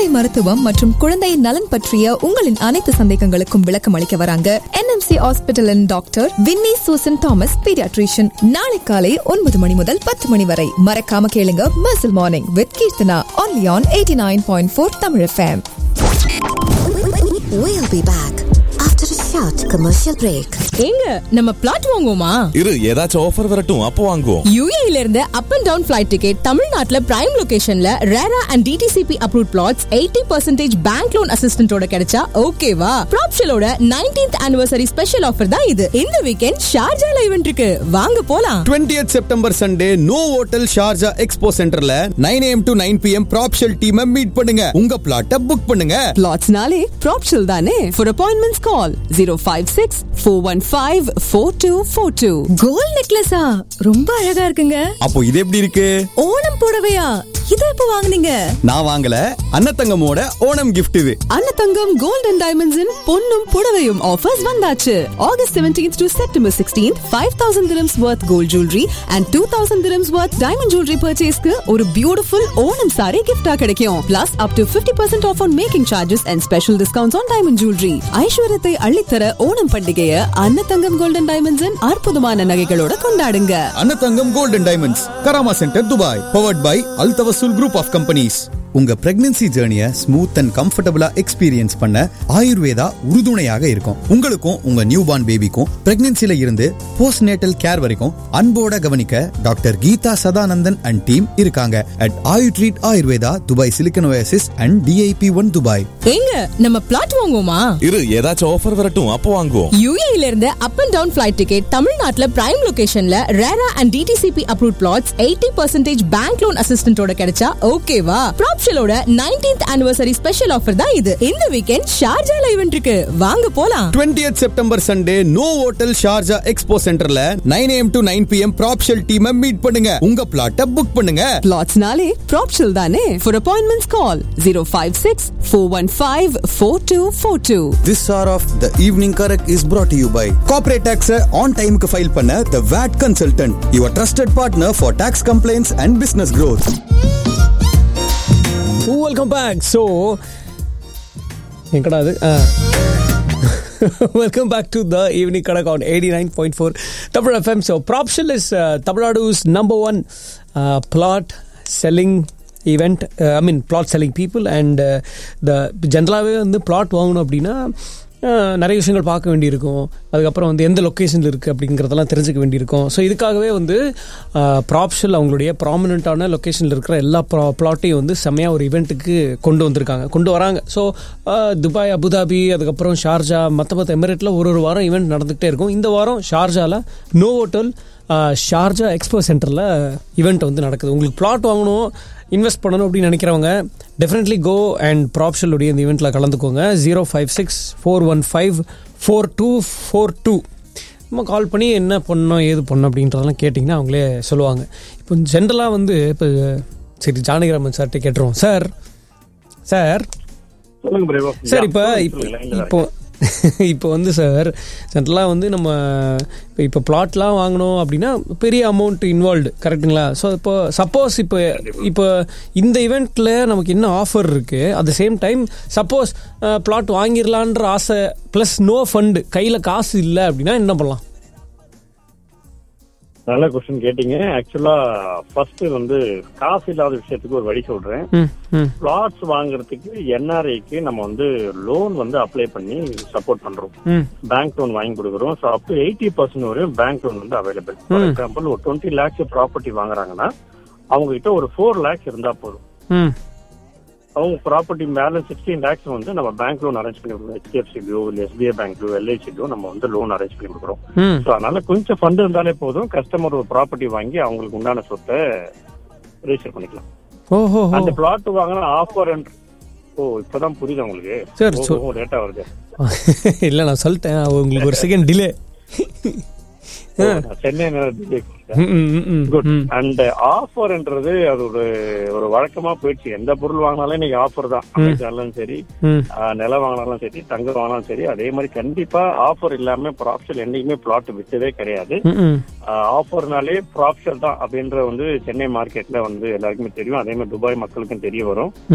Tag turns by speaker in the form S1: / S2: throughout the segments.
S1: குழந்தை மருத்துவம் மற்றும் குழந்தை நலன் பற்றிய உங்களின் அனைத்து சந்தேகங்களுக்கும் விளக்கம் அளிக்க வராங்க என்எம்சி ஹாஸ்பிட்டலின் doctor Winnie Susan Thomas paediatrician நாளை காலை ஒன்பது மணி முதல் பத்து மணி வரை மறக்காம கேளுங்க muscle morning with Keerthana only on eighty nine point four Tamil FM
S2: We'll be back after a short commercial break.
S3: ஏங்க நம்ம பிளாட் வாங்குவோமா
S4: இரு ஏதாச்சும் ஆஃபர் வரட்டும் அப்போ வாங்குவோம்
S3: யூஏல இருந்து up and down flight ticket தமிழ்நாட்டுல பிரைம் லொகேஷன்ல RERA and DTCP approve flats eighty percentage bank loan அசிஸ்டன்டோட கிடைச்சா ஓகேவா ப்ராப்ஷலோட நைன்டீன்த் ஆனிவர்சரி ஸ்பெஷல் ஆஃபர் தான் இது இந்த வீக்கெண்ட் ஷார்ஜால ஈவென்ட் இருக்கு வாங்க போலாம்
S5: 20th September Sunday Novotel Sharjah expo சென்டர்ல nine AM to nine PM Propshell டீமை மீட் பண்ணுங்க உங்க பிளாட்டை புக் பண்ணுங்க
S6: பிளாட்ஸ்னாலே ப்ராப்ஷல் தானே for appointments call zero five six four one five four two four two
S1: gold நெக்லஸா ரொம்ப அழகா இருக்குங்க
S5: அப்போ இது எப்படி இருக்கு
S1: ஓணம் புடவையா இதை எப்ப வாங்குனீங்க
S5: நான் வாங்கல அன்னத்தங்கமோட ஓணம் gift இது
S6: அன்னதங்கம் கோல்ட் அண்ட் டைமண்ட்ஸின் பொன்னும் புடவையும் ஆஃபர்ஸ் வந்தாச்சு August 17th to September 16th 5000 dirhams worth gold jewelry and 2000 dirhams worth diamond jewelry purchaseக்கு ஒரு பியூட்டிஃபுல் ஓணம் saree gift-ஆ கிடைக்கும் plus up to 50% off on making charges and special discounts on diamond jewelry ஐஸ்வர்யத்தை அள்ளித்தர ஓணம் பண்டிகையை அன்னதங்கம் gold and டைமண்ட்ஸின் அற்புதமான நகைகளோட கொண்டாடுங்க
S5: Annathangam golden diamonds Karama centre Dubai powered by Al Tawasul group of companies உங்க pregnancy ஜேர்னிய ஸ்மூத் அண்ட் கம்ஃபர்டபுளா experience பண்ண ஆயுர்வேதா உறுதுணையாக இருக்கும் உங்களுக்கும் உங்க நியூ பார்ன் பேபிக்கும் பிரெக்னன்சில இருந்து போஸ்ட் நேட்டல் கேர் வரைக்கும் அன்போட கவனிக்க doctor Geetha Sadanandan and team இருக்காங்க at Ayu treat Ayurveda Dubai Silicon Oasis and DIP one Dubai
S3: ஏங்க நம்ம பிளாட் வாங்குவோமா
S4: இரு ஏதாச்சும் ஆஃபர் வரட்டும் அப்போ வாங்குவோம்
S3: யூஏல இருந்து up and down flight ticket தமிழ்நாட்டுல பிரைம் லொகேஷன்ல RERA and DTCP approve flats eighty percentage bank loan அசிஸ்டன்டோட கிடைச்சா ஓகேவா ப்ராப்ஷலோட நைன்டீன்த் ஆனிவர்சரி ஸ்பெஷல் ஆஃபர் தான் இது இந்த வீக்கெண்ட் ஷார்ஜால ஈவென்ட் இருக்கு வாங்க போலாம்
S5: 20th September Sunday Novotel Sharjah expo சென்டர்ல nine AM to nine PM Propshell டீமை மீட் பண்ணுங்க உங்க பிளாட்டை புக் பண்ணுங்க
S6: பிளாட்ஸ்னாலே ப்ராப்ஷல் தானே for appointments call zero five six four one five four two four two
S5: This hour of the evening correct is brought to you by Corporate Tax on time க்கு file பண்ண The VAT Consultant, your trusted partner for tax complaints and business growth.
S7: Welcome back so எங்கடா அது welcome back to the evening Kadak on eighty nine point four Tamil FM so Propshell is தமிழ்நாடுஸ் number one flat selling event I mean flat selling people and the ஜென்ரலாகவே வந்து plot வாங்கணும் அப்படின்னா அஹ், நிறைய விஷயங்கள் பார்க்க வேண்டியிருக்கும் அதுக்கப்புறம் வந்து எந்த லொக்கேஷனில் இருக்குது அப்படிங்கிறதெல்லாம் தெரிஞ்சுக்க வேண்டியிருக்கும் ஸோ இதுக்காகவே வந்து ப்ராப்ஷல் அவங்களுடைய ப்ராமினெண்ட்டான லொக்கேஷனில் இருக்கிற எல்லா ப்ரா பிளாட்டையும் வந்து செம்மையாக ஒரு இவெண்ட்டுக்கு கொண்டு வந்திருக்காங்க கொண்டு வராங்க ஸோ துபாய் அபுதாபி அதுக்கப்புறம் ஷார்ஜா மற்ற மற்ற எமிரேட்டில் ஒரு ஒரு வாரம் ஈவெண்ட் நடந்துகிட்டே இருக்கும் இந்த வாரம் ஷார்ஜாவில் நோ ஹோட்டல் ஷார்ஜா எக்ஸ்போ சென்டரில் ஈவெண்ட் வந்து நடக்குது உங்களுக்கு பிளாட் வாங்கணும் இன்வெஸ்ட் பண்ணணும் அப்படின்னு நினைக்கிறவங்க டெஃபினெட்லி கோ அண்ட் ப்ராப்ஷலுடைய இந்த ஈவெண்ட்டில் கலந்துக்கோங்க zero five six four one five four two four two நம்ம கால் பண்ணி என்ன பண்ணோம் ஏது பண்ணோம் அப்படின்றதெல்லாம் கேட்டிங்கன்னா அவங்களே சொல்லுவாங்க இப்போ ஜென்ரலாக வந்து இப்போ சரி ஜானகிராமன் சார்கிட்ட கேட்டுருவோம் சார் சார்
S8: சொல்லுங்க பிரேவோ
S7: சார் இப்போ இப்போ இப்போ இப்போ வந்து சார் ஜென்ரலாக வந்து நம்ம இப்போ இப்போ பிளாட்லாம் வாங்கணும் அப்படின்னா பெரிய அமௌண்ட் இன்வால்வ்டு கரெக்ட்டுங்களா ஸோ இப்போ சப்போஸ் இப்போ இப்போ இந்த இவெண்ட்டில் நமக்கு என்ன ஆஃபர் இருக்குது at the same time suppose flat வாங்கிடலான்ற ஆசை ப்ளஸ் நோ ஃபண்டு கையில் காசு இல்லை அப்படின்னா என்ன பண்ணலாம்
S8: நல்ல கொஸ்டின் கேட்டீங்க ஆக்சுவலா ஃபர்ஸ்ட் வந்து காசு இல்லாத விஷயத்துக்கு ஒரு வழி சொல்றேன்
S7: ம் ம்
S8: பிளாட்ஸ் வாங்குறதுக்கு என்ஆர்ஐக்கு நம்ம வந்து லோன் வந்து அப்ளை பண்ணி சப்போர்ட் பண்றோம்
S7: ம்
S8: பேங்க் லோன் வாங்கி கொடுக்குறோம் so up to eighty percent வரையும் பேங்க் லோன் வந்து அவைலபிள் ஃபார் எக்ஸாம்பிள் ஒரு டுவெண்ட்டி லேக்ஸ் ப்ராப்பர்ட்டி வாங்குறாங்கன்னா அவங்க கிட்ட ஒரு ஃபோர் லேக்ஸ் இருந்தா போதும்
S7: ம்
S8: அவங்க ப்ராப்பர்ட்டி பேலன்ஸ் சிக்ஸ்டீன் லேக்ஸ் வந்து நம்ம பேங்க் லோன் அரேஞ்ச் பண்ணி கொடுக்குறோம் ஹெச்டிஎஃப்சிலயோ இல்லை எஸ்பிஐ பேங்க்லயோ எல்ஐசிலயோ நம்ம வந்து லோன் அரேஞ்ச் பண்ணி கொடுக்குறோம்
S7: ம்
S8: ஸோ அதனால கொஞ்சம் ஃபண்ட் இருந்தாலே போதும் கஸ்டமர் ஒரு ப்ராப்பர்ட்டி வாங்கி அவங்களுக்கு உண்டான சொத்தை ரெஜிஸ்டர் பண்ணிக்கலாம்
S7: ஓஹோ
S8: அந்த பிளாட் வாங்கினா ஆஃபர் ஓ இப்பதான் புரியுது உங்களுக்கு
S7: சரி, சொ-
S8: லேட்டா வருது
S7: இல்லை நான் சொல்லிட்டேன் உங்களுக்கு ஒரு செகண்ட் டிலே
S8: ஓ, நான் சென்னை குட் அண்ட் ஆஃபர்ன்றது அது ஒரு ஒரு வழக்கமா போயிடுச்சு எந்த பொருள் வாங்கினாலும் இன்னைக்கு ஆஃபர் தான் அமேசான்லும் சரி
S7: ம்
S8: ஆஹ், நிலம் வாங்கினாலும் சரி தங்கம் வாங்கினாலும் சரி அதே மாதிரி கண்டிப்பா ஆஃபர் இல்லாம ப்ராப்ஷல் என்னைக்குமே பிளாட் விற்றதே கிடையாது
S7: ம்
S8: ஆஃபர்னாலே ப்ராப்ஷல் தான் அப்படின்ற வந்து சென்னை மார்க்கெட்ல வந்து எல்லாருக்குமே தெரியும் அதே மாதிரி துபாய் மக்களுக்கும் தெரிய வரும்
S7: ம்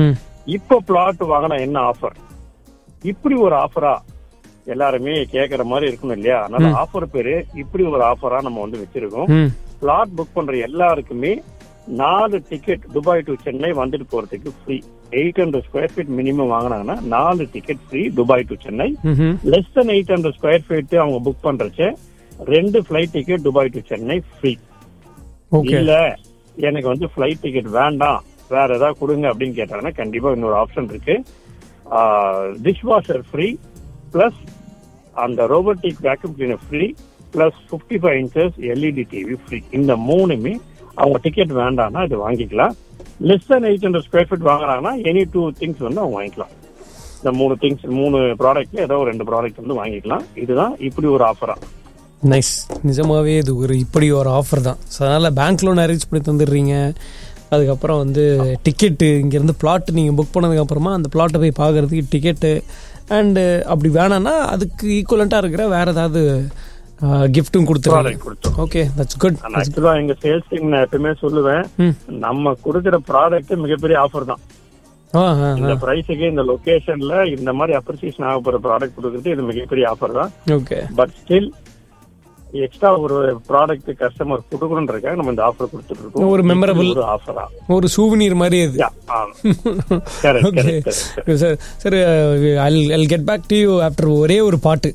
S8: இப்போ பிளாட் வாங்கினா என்ன ஆஃபர் இப்படி ஒரு ஆஃபரா எல்லாருமே கேக்குற மாதிரி இருக்கணும் இல்லையா அதனால ஆஃபர் பேரு இப்படி ஒரு ஆஃபரா நம்ம வந்து வச்சிருக்கோம்
S7: ம்
S8: பிளாட் புக் பண்ற எல்லாருக்குமே நாலு டிக்கெட் துபாய் டு சென்னை வந்துட்டு போறதுக்கு free eight hundred square feet minimum வாங்கினாங்கன்னா நாலு ticket free Dubai to Chennai
S7: ம்ஹும்.
S8: Less than eight hundred square feet அவங்க புக் பண்றச்ச ரெண்டு flight ticket Dubai to Chennai free
S7: okay
S8: இல்ல எனக்கு வந்து ஃபிளைட் டிக்கெட் வேண்டாம் வேற ஏதாவது கொடுங்க அப்படின்னு கேட்டாங்கன்னா கண்டிப்பா இன்னொரு ஆப்ஷன் இருக்கு டிஷ் வாஷர் ஃப்ரீ பிளஸ் அந்த robotic vacuum cleaner free plus fifty five inches LED TV free இந்த மூணுமே அவங்க டிக்கெட் வேண்டாம்னா இது வாங்கிக்கலாம் less than eight hundred square feet வாங்குறாங்கன்னா எனி டூ திங்ஸ் வந்து அவங்க வாங்கிக்கலாம் இந்த மூணு திங்ஸ் மூணு ப்ராடக்ட்ல ஏதோ ஒரு ரெண்டு ப்ராடக்ட் வந்து வாங்கிக்கலாம் இதுதான் இப்படி ஒரு ஆஃபரா
S7: நைஸ் நிஜமாவே இது ஒரு இப்படி ஒரு ஆஃபர் தான் ஸோ அதனால் பேங்க் லோன் அரேஞ்ச் பண்ணி தந்துடுறீங்க அதுக்கப்புறம் வந்து டிக்கெட்டு இங்கேருந்து பிளாட் நீங்கள் புக் பண்ணதுக்கப்புறமா அந்த பிளாட்டை போய் பார்க்கறதுக்கு டிக்கெட்டு அண்டு அப்படி வேணான்னா அதுக்கு ஈக்குவலண்ட்டாக இருக்கிற வேற ஏதாவது கிஃப்ட்டும் கொடுத்துருவாங்க
S8: ப்ராடக்ட் கொடுத்தோம்
S7: ஓகே தட்ஸ் குட்
S8: நான் ஆக்சுவலா எங்க சேல்ஸ் டீம் நான் எப்பவுமே சொல்லுவேன்
S7: ம்.
S8: நம்ம கொடுக்கிற ப்ராடக்ட் மிகப்பெரிய ஆஃபர் தான்
S7: ஆ ஆ
S8: இந்த பிரைஸுக்கு இந்த லொகேஷன்ல இந்த மாதிரி அப்ரிசியேஷன் ஆக போற ப்ராடக்ட் கொடுக்கறது இது மிகப்பெரிய ஆஃபர் தான்
S7: ஓகே
S8: பட் ஸ்டில் எக்ஸ்ட்ரா ஒரு ப்ராடக்ட் கஸ்டமர் கொடுக்கணுன்றதுக்காக நம்ம இந்த ஆஃபர் கொடுத்துட்டு இருக்கோம்
S7: ஒரு memorable-
S8: இது ஒரு ஆஃபரா
S7: ஒரு சூவினியர் மாதிரி அது
S8: correct
S7: okay
S8: correct
S7: sir sir I I'll get back to you after ஒரே ஒரு பாட்டு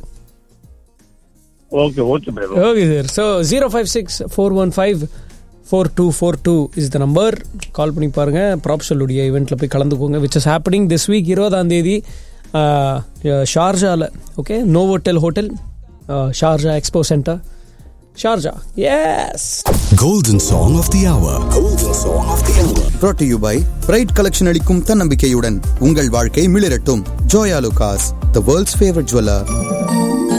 S8: okay okay brother
S7: okay sir so zero five six four one five four two four two is the number call பண்ணி பாருங்க ப்ராப்ஷலுடைய ஈவெண்ட்டில் போய் கலந்துக்கோங்க which is happening this week இருபதாம் தேதி ஷார்ஜாவில் okay Novotel hotel Sharjah expo centre Sharjah yes
S9: Golden Song of the Hour. Golden Song of the Hour.
S5: brought to you by pride collection அளிக்கும் தன்னம்பிக்கையுடன் உங்கள் வாழ்க்கை மிளிரட்டும் Joyalukkas the world's favourite jeweller